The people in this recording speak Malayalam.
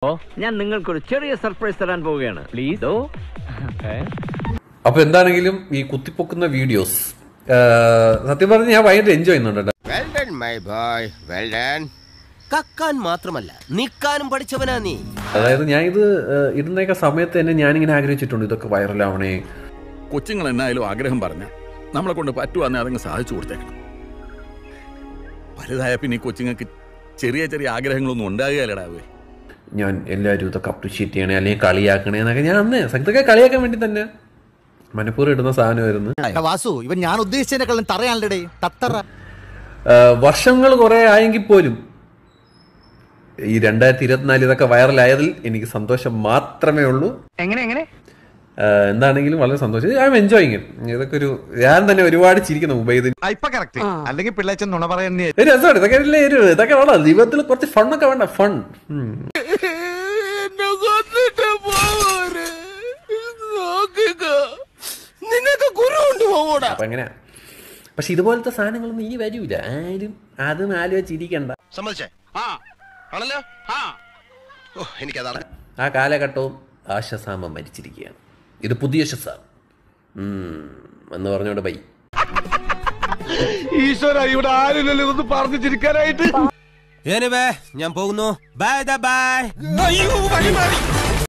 ഞാൻ നിങ്ങൾക്കൊരു ചെറിയ സർപ്രൈസ് തരാൻ പോവുകയാണ് പ്ലീസ് ഓ അപ്പൊ എന്താണെങ്കിലും ഈ കുത്തിപ്പൊക്കുന്ന വീഡിയോസ് സത്യം പറഞ്ഞ് ഞാൻ ഭയങ്കര എൻജോയ് ചെയ്യുന്നുണ്ട് കേട്ടോ. Well done my boy well done കക്കാൻ മാത്രമല്ല നിക്കാനും പഠിച്ചവനാ നീ അതായത് ഞാൻ ഇത് ഏഹ്, ഇടുന്നേക്ക സമയത്ത് തന്നെ ഞാനിങ്ങനെ ആഗ്രഹിച്ചിട്ടുണ്ട് ഇതൊക്കെ വൈറലാവണേ കൊച്ചുങ്ങൾ എന്നായാലും ആഗ്രഹം പറഞ്ഞ നമ്മളെ കൊണ്ട് പറ്റുവാന്നെ അതങ്ങ് സാധിച്ചു കൊടുത്തേക്കണം വലുതായ പിന്നെ ഈ കൊച്ചുങ്ങൾക്ക് ചെറിയ ചെറിയ ആഗ്രഹങ്ങളൊന്നും ഉണ്ടാകുകയല്ലടാവേ ഞാൻ എല്ലാവരും ഇതൊക്കെ അപ്രിഷ്യേറ്റ് ചെയ്യണേ അല്ലെങ്കിൽ കളിയാക്കണേ എന്നൊക്കെ ഞാൻ അന്ന് ഇതൊക്കെ കളിയാക്കാൻ വേണ്ടി തന്നെ മനഃപൂർവ്വം ഇടുന്ന സാധനമായിരുന്നു വാസു ഇവൻ ഞാൻ ഉദ്ദേശിച്ചതിനെക്കാളും തറയാണല്ലേ തത്തറ ഏഹ്, വർഷങ്ങൾ കുറെ ആയെങ്കിൽ പോലും ഈ രണ്ടായിരത്തി ഇരുപത്തിനാല് ഇതൊക്കെ വൈറലായതിൽ എനിക്ക് സന്തോഷം മാത്രമേ ഉള്ളൂ എങ്ങനെ എങ്ങനെ ഏഹ്, എന്താണെങ്കിലും വളരെ സന്തോഷം ഐ എം എൻജോയിങ് ഇതൊക്കെ ഒരു ഞാൻ തന്നെ ഒരുപാട് ചിരിക്കുന്നു മുംബൈ ഇത് ഇപ്പൊ കറക്റ്റ് അല്ലെങ്കിൽ പിള്ളേച്ചൻ നുണ പറയുന്നേ ഒരു രസമാണ് ഇതൊക്കെ അല്ലേ ഒരു ഇതൊക്കെ വേണം ജീവിതത്തിൽ കുറച്ച് ഫണ്ണൊക്കെ വേണ്ട ഫൺ നിനക്ക് ഗുരുണ്ട് പോകൂടാ അപ്പൊ എങ്ങനെയാ പക്ഷെ ഇതുപോലത്തെ സാധനങ്ങളൊന്നും ഇനി വരൂല ആരും അതും ആലോചിച്ചിരിക്കണ്ട സമ്മതിച്ചേ ആ ആണല്ലോ ആ ഓ എനിക്കതാണ് ആ കാലഘട്ടവും ആശസാമ മരിച്ചിരിക്കുകയാണ് ഇത് പുതിയ ഷസാം എന്ന് പറഞ്ഞോണ്ട് ബൈ ഈശ്വര ഇവിടെ ആരില്ലല്ലോ ഇതൊന്ന് പറഞ്ഞു ചിരിക്കാനായിട്ട് ഞാൻ പോകുന്നു ബൈ ബൈ അയ്യോ വഴി മാറി